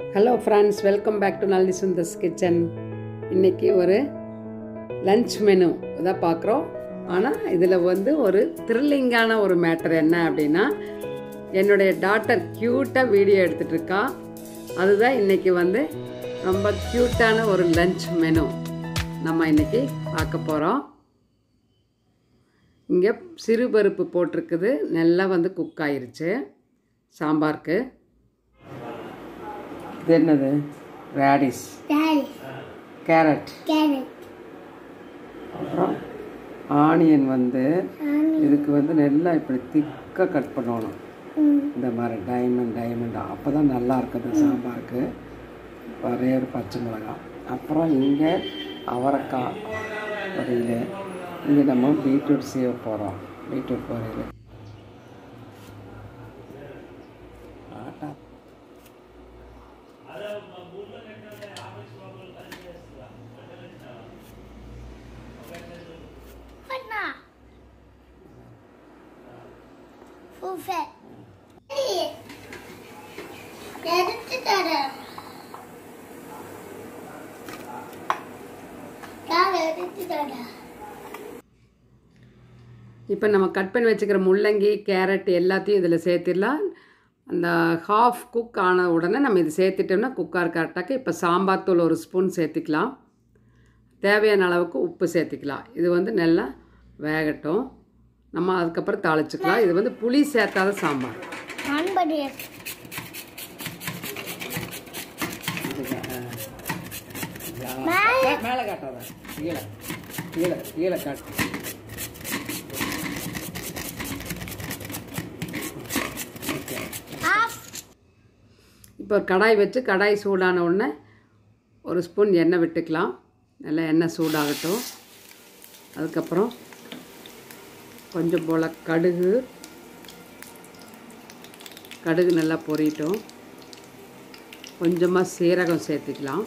Hello friends welcome back to Nalli Sundars kitchen இன்னைக்கு ஒரு lunch menu தான் பார்க்குறோம் ஆனால் இதில் வந்து ஒரு த்ரில்லிங்கான ஒரு மேட்டர் என்ன அப்படின்னா என்னுடைய டாட்டர் க்யூட்டாக வீடியோ எடுத்துகிட்டு இருக்கா அதுதான் இன்னைக்கு வந்து ரொம்ப க்யூட்டான ஒரு லஞ்ச் மெனு நம்ம இன்னைக்கு பார்க்க போகிறோம் இங்கே சிறுபருப்பு போட்டிருக்குது நல்லா வந்து குக் ஆயிருச்சு சாம்பாருக்கு இது என்னது ரேடிஸ் Daddy, கேரட் carrot, அப்புறம் ஆனியன் வந்து onion, இதுக்கு வந்து நல்லா இப்படி திக்காக கட் பண்ணணும் mm, இந்த மாதிரி டைமண்ட் டைமண்ட் அப்போ தான் நல்லா இருக்குது சாம்பாருக்கு ஒரே ஒரு பச்சை மிளகாய் அப்புறம் இங்கே அவரைக்காய் பொரியல் இங்கே நம்ம பீட்ரூட் செய்ய போகிறோம் பீட்ரூட் பொரியல் atta Fana. Full fat. Daddy. Daddy, daddy. Daddy, daddy. இப்போ நம்ம கட் பண்ணி வச்சுக்கிற முள்ளங்கி கேரட் எல்லாத்தையும் இதில் சேர்த்திடலாம் அந்த ஹாஃப் குக் ஆன உடனே நம்ம இது சேர்த்துட்டோம்னா குக்கார் கரெக்டாக இப்போ சாம்பார் தூள் ஒரு ஸ்பூன் சேர்த்துக்கலாம் தேவையான அளவுக்கு உப்பு சேர்த்துக்கலாம் இது வந்து நல்லா வேகட்டும் நம்ம அதுக்கப்புறம் தாளிச்சுக்கலாம் இது வந்து புளி சேர்த்தாத சாம்பார் On body. மேலே. மேலே காட்டாத கீழே கீழே கீழே காட்டு Off. இப்போ கடாய் வச்சு கடாய் சூடான உடனே ஒரு ஸ்பூன் எண்ணெய் விட்டுக்கலாம் நல்லா எண்ணெய் சூடாகட்டும் அதுக்கப்புறம் கொஞ்சம் போல் கடுகு கடுகு நல்லா பொரியட்டும் கொஞ்சமாக சீரகம் சேர்த்துக்கலாம்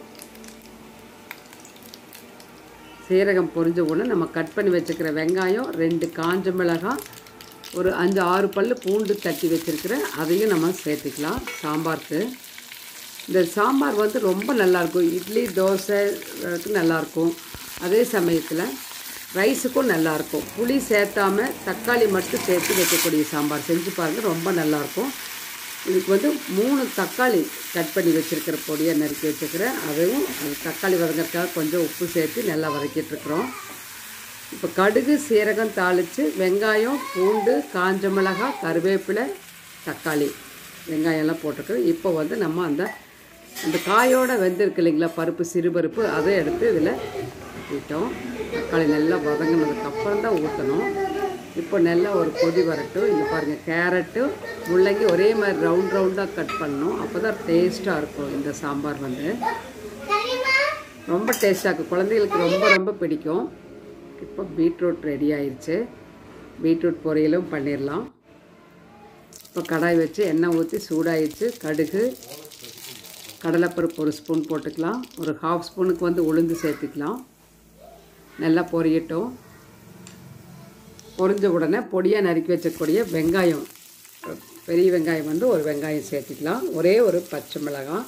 சீரகம் பொரிஞ்ச உடனே நம்ம கட் பண்ணி வச்சுக்கிற வெங்காயம் ரெண்டு காஞ்ச மிளகாய் ஒரு அஞ்சு ஆறு பல் பூண்டு தட்டி வச்சுருக்கிறேன் அதையும் நம்ம சேர்த்துக்கலாம் சாம்பாருக்கு இந்த சாம்பார் வந்து ரொம்ப நல்லாயிருக்கும் இட்லி தோசைக்கு நல்லாயிருக்கும் அதே சமயத்தில் ரைஸுக்கும் நல்லாயிருக்கும் புளி சேர்த்தாம தக்காளி மட்டும் சேர்த்து வைக்கக்கூடிய சாம்பார் செஞ்சு பாருங்கள் ரொம்ப நல்லாயிருக்கும் இதுக்கு வந்து மூணு தக்காளி கட் பண்ணி வச்சுருக்கிற பொடியை நறுக்கி வச்சுக்கிறேன் அதுவும் அது தக்காளி வதங்கறதுக்காக கொஞ்சம் உப்பு சேர்த்து நல்லா வதக்கிட்டுருக்குறோம் இப்போ கடுகு சீரகம் தாளித்து வெங்காயம் பூண்டு காஞ்ச மிளகாய் கருவேப்பிலை தக்காளி வெங்காயம் எல்லாம் போட்டிருக்கோம் இப்போ வந்து நம்ம அந்த அந்த காயோட வெந்திருக்கு இல்லைங்களா பருப்பு சிறுபருப்பு அதை எடுத்து இதில் ஊற்றிட்டோம் தக்காளி நல்லா வதங்கினதுக்கு அப்புறம் தான் ஊற்றணும் இப்போ நல்லா ஒரு கொதி வரட்டும் இங்கே பாருங்கள் கேரட்டு முள்ளங்கி ஒரே மாதிரி ரவுண்ட் ரவுண்டாக கட் பண்ணணும் அப்போ தான் டேஸ்ட்டாக இருக்கும் இந்த சாம்பார் வந்து Daddy, ரொம்ப டேஸ்டாக இருக்கும் குழந்தைகளுக்கு ரொம்ப ரொம்ப பிடிக்கும் இப்போ பீட்ரூட் ரெடி ஆயிடுச்சு பீட்ரூட் பொரியலும் பண்ணிடலாம் இப்போ கடாய் வச்சு எண்ணெய் ஊற்றி சூடாயிடுச்சு கடுகு கடலைப்பருப்பு ஒரு ஸ்பூன் போட்டுக்கலாம் ஒரு ஹாஃப் ஸ்பூனுக்கு வந்து உளுந்து சேர்த்துக்கலாம் நல்லா பொரியட்டும் பொரிஞ்ச உடனே பொடியாக நறுக்கி வச்சக்கூடிய வெங்காயம் பெரிய வெங்காயம் வந்து ஒரு வெங்காயம் சேர்த்துக்கலாம் ஒரே ஒரு பச்சை மிளகாய்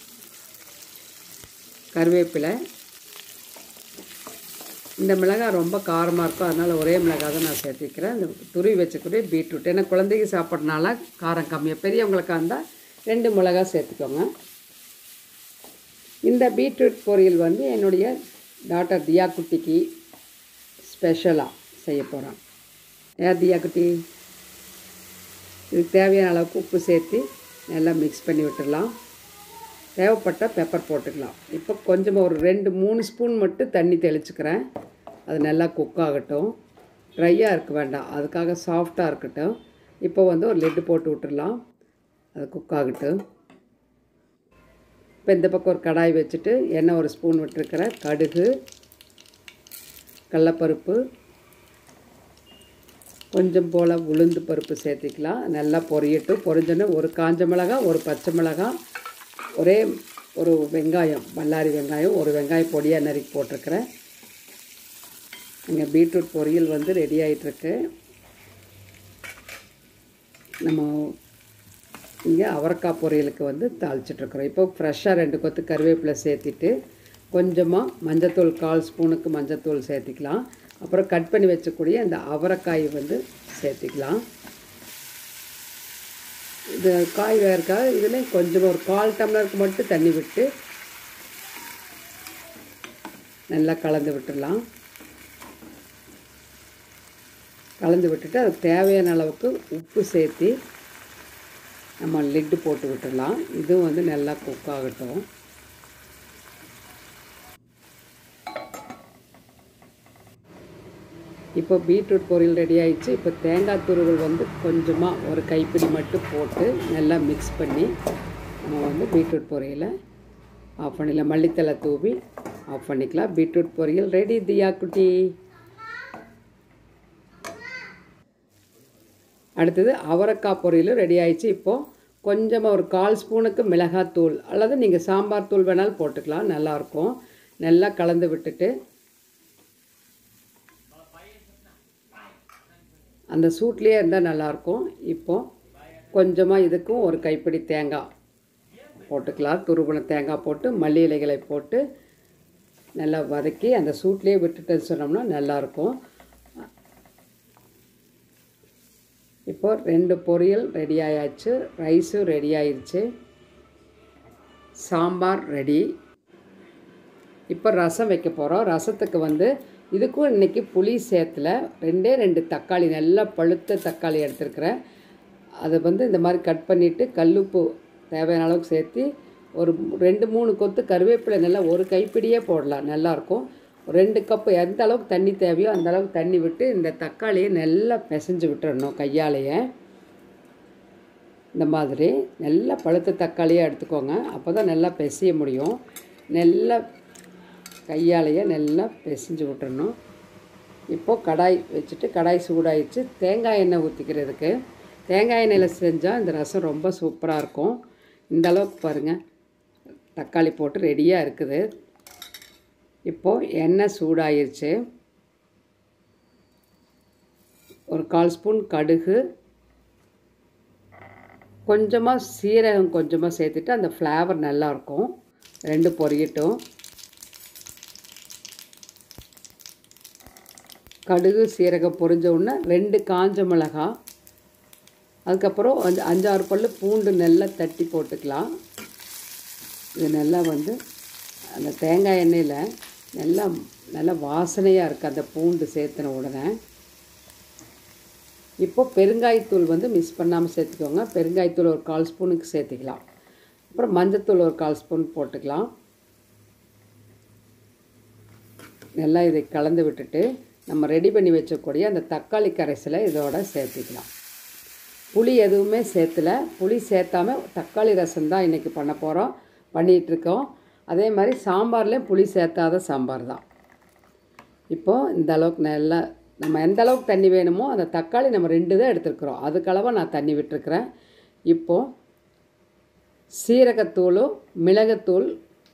கருவேப்பிலை இந்த மிளகாய் ரொம்ப காரமாக இருக்கும் அதனால் ஒரே மிளகாய் தான் நான் சேர்த்திக்கிறேன் இந்த துருவி வச்சக்கூடிய பீட்ரூட் ஏன்னா குழந்தைக்கு சாப்பிட்றதுனால காரம் கம்மியாக பெரியவங்களுக்காக இருந்தால் ரெண்டு மிளகாய் சேர்த்துக்கோங்க இந்த பீட்ரூட் பொரியல் வந்து என்னுடைய டாக்டர் தியா குட்டிக்கு ஸ்பெஷலாக செய்ய போகிறேன் ஏன் தியா குட்டி இதுக்கு தேவையான அளவுக்கு உப்பு சேர்த்து நல்லா மிக்ஸ் பண்ணி விட்டுடலாம் தேவைப்பட்ட பெப்பர் போட்டுக்கலாம் இப்போ கொஞ்சமாக ஒரு ரெண்டு மூணு ஸ்பூன் மட்டும் தண்ணி தெளிச்சுக்கிறேன் அது நல்லா குக் ஆகட்டும் ட்ரையாக இருக்க வேண்டாம் அதுக்காக சாஃப்டாக இருக்கட்டும் இப்போ வந்து ஒரு லெட்டு போட்டு விட்டுடலாம் அது குக் ஆகட்டும் இப்போ இந்த பக்கம் ஒரு கடாய் வச்சுட்டு எண்ணெய் ஒரு ஸ்பூன் விட்டுருக்கிறேன் கடுகு கடலப்பருப்பு கொஞ்சம் போல் உளுந்து பருப்பு சேர்த்திக்கலாம் நல்லா பொரியட்டும் பொரிஞ்சோன்னே ஒரு காஞ்ச மிளகாய் ஒரு பச்சை மிளகாய் ஒரே ஒரு வெங்காயம் பல்லாரி வெங்காயம் ஒரு வெங்காயம் பொடியாக நறுக்கி போட்டிருக்கிறேன் இங்கே பீட்ரூட் பொரியல் வந்து ரெடி ஆகிட்டுருக்கு நம்ம இங்கே அவரைக்காய் பொரியலுக்கு வந்து தாளிச்சிட்ருக்குறோம் இப்போ ஃப்ரெஷ்ஷாக ரெண்டு கொத்து கருவேப்பிலை சேர்த்திட்டு கொஞ்சமாக மஞ்சத்தூள் கால் ஸ்பூனுக்கு மஞ்சத்தூள் சேர்த்திக்கலாம் அப்புறம் கட் பண்ணி வச்சக்கூடிய அந்த அவரைக்காய் வந்து சேர்த்திக்கலாம் இது காய் வேறுக்காக இதில் கொஞ்சம் ஒரு கால் டம்ளருக்கு மட்டும் தண்ணி விட்டு நல்லா கலந்து விட்டுடலாம் கலந்து விட்டுட்டு அதுக்கு தேவையான அளவுக்கு உப்பு சேர்த்து நம்ம லிட்டு போட்டு விட்டுடலாம் இதுவும் வந்து நல்லா குக் ஆகட்டும் இப்போ பீட்ரூட் பொரியல் ரெடி ஆயிடுச்சு இப்போ தேங்காய் துருவல் வந்து கொஞ்சமாக ஒரு கைப்பிடி மட்டும் போட்டு நல்லா மிக்ஸ் பண்ணி நம்ம வந்து பீட்ரூட் பொரியலை ஆஃப் பண்ணிடலாம் மல்லித்தலை தூவி ஆஃப் பண்ணிக்கலாம் பீட்ரூட் பொரியல் ரெடி தியா குட்டி அடுத்தது அவரைக்காய் பொரியலும் ரெடி ஆயிடுச்சு இப்போது கொஞ்சமாக ஒரு கால் ஸ்பூனுக்கு மிளகாத்தூள் அல்லது நீங்கள் சாம்பார் தூள் வேணாலும் போட்டுக்கலாம் நல்லாயிருக்கும் நல்லா கலந்து விட்டுட்டு அந்த சூட்லேயே இருந்தால் நல்லாயிருக்கும் இப்போது கொஞ்சமாக இதுக்கும் ஒரு கைப்பிடி தேங்காய் போட்டுக்கலாம் துருவன தேங்காய் போட்டு மல்லி இலைகளை போட்டு நல்லா வதக்கி அந்த சூட்லேயே விட்டுட்டு சொன்னோம்னா நல்லாயிருக்கும் இப்போ ரெண்டு பொரியல் ரெடி ஆயாச்சு ரைஸும் ரெடி ஆயிடுச்சு சாம்பார் ரெடி இப்போ ரசம் வைக்க போகிறோம் ரசத்துக்கு வந்து இதுக்கும் இன்றைக்கி புளி சேர்த்துல ரெண்டே ரெண்டு தக்காளி நல்லா பழுத்த தக்காளி எடுத்துருக்கிறேன் அதை வந்து இந்த மாதிரி கட் பண்ணிவிட்டு கல்லுப்பு தேவையான அளவுக்கு சேர்த்து ஒரு ரெண்டு மூணு கொத்து கருவேப்பிலை நல்லா ஒரு கைப்பிடியே போடலாம் நல்லாயிருக்கும் ரெண்டு கப்பு எந்த அளவுக்கு தண்ணி தேவையோ அந்த அளவுக்கு தண்ணி விட்டு இந்த தக்காளியை நல்லா பிசைஞ்சு விட்டுறணும் கையாலேயே இந்த மாதிரி நல்லா பழுத்த தக்காளியாக எடுத்துக்கோங்க அப்போ தான் நல்லா பிசைய முடியும் நல்லா கையாலேயே நல்லா பிசைஞ்சு விட்டுறணும் இப்போது கடாய் வச்சுட்டு கடாய் சூடாயிடுச்சு தேங்காய் எண்ணெய் ஊற்றிக்கிறதுக்கு தேங்காய் எண்ணெயில் செஞ்சால் இந்த ரசம் ரொம்ப சூப்பராக இருக்கும் இந்த அளவுக்கு பாருங்கள் தக்காளி போட்டு ரெடியாக இருக்குது இப்போது எண்ணெய் சூடாயிருச்சு ஒரு கால் ஸ்பூன் கடுகு கொஞ்சமாக சீரகம் கொஞ்சமாக சேர்த்துட்டு அந்த ஃப்ளேவர் நல்லாயிருக்கும் ரெண்டு பொரியட்டும் கடுகு சீரகம் பொரிஞ்ச உடனே ரெண்டு காஞ்ச மிளகா அதுக்கப்புறம் அஞ்சு அஞ்சாறு பல்லு பூண்டு நல்லா தட்டி போட்டுக்கலாம் இது நல்லா வந்து அந்த தேங்காய் எண்ணெயில் நல்லா நல்லா வாசனையாக இருக்குது அந்த பூண்டு சேர்த்துன உடனே இப்போ பெருங்காயத்தூள் வந்து மிஸ் பண்ணாமல் சேர்த்துக்கோங்க பெருங்காயத்தூள் ஒரு கால் ஸ்பூனுக்கு சேர்த்துக்கலாம் அப்புறம் மஞ்சத்தூள் ஒரு கால் ஸ்பூன் போட்டுக்கலாம் நல்லா இதை கலந்து விட்டுட்டு நம்ம ரெடி பண்ணி வச்சக்கூடிய அந்த தக்காளி கரைசலை இதோட சேர்த்துக்கலாம் புளி எதுவுமே சேர்த்துல புளி சேர்த்தாம தக்காளி ரசம் தான் இன்றைக்கி பண்ண போகிறோம் பண்ணிகிட்ருக்கோம் அதே மாதிரி சாம்பார்லேயும் புளி சேர்த்தாத சாம்பார் தான் இப்போது இந்த அளவுக்கு நல்லா நம்ம எந்த அளவுக்கு தண்ணி வேணுமோ அந்த தக்காளி நம்ம ரெண்டு தான் எடுத்துருக்குறோம் அதுக்களவாக நான் தண்ணி விட்டுருக்குறேன் இப்போது சீரகத்தூளும் மிளகுத்தூள்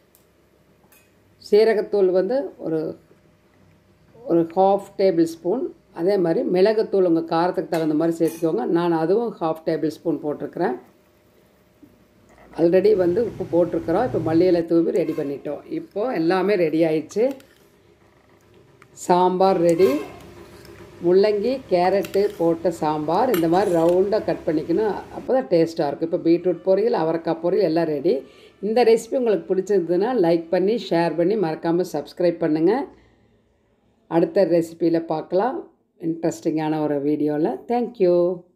சீரகத்தூள் வந்து ஒரு ஒரு ஹாஃப் டேபிள் ஸ்பூன் அதே மாதிரி மிளகுத்தூள் உங்கள் காரத்துக்கு தகுந்த மாதிரி சேர்த்துக்கோங்க நான் அதுவும் ஹாஃப் டேபிள் ஸ்பூன் போட்டிருக்கிறேன் ஆல்ரெடி வந்து உப்பு போட்டிருக்கிறோம் இப்போ மல்லியிலை தூவி ரெடி பண்ணிட்டோம் இப்போது எல்லாமே ரெடி ஆயிடுச்சு சாம்பார் ரெடி முள்ளங்கி கேரட்டு போட்ட சாம்பார் இந்த மாதிரி ரவுண்டாக கட் பண்ணிக்கணும் அப்போ தான் டேஸ்ட்டாக இருக்கும் இப்போ பீட்ரூட் பொரியல் அவரைக்காய் பொரியல் எல்லாம் ரெடி இந்த ரெசிபி உங்களுக்கு பிடிச்சிருந்ததுன்னா லைக் பண்ணி ஷேர் பண்ணி மறக்காமல் சப்ஸ்கிரைப் பண்ணுங்கள் அடுத்த ரெசிப்பியில் பார்க்கலாம் இன்ட்ரெஸ்டிங்கான ஒரு வீடியோவில் தேங்க்யூ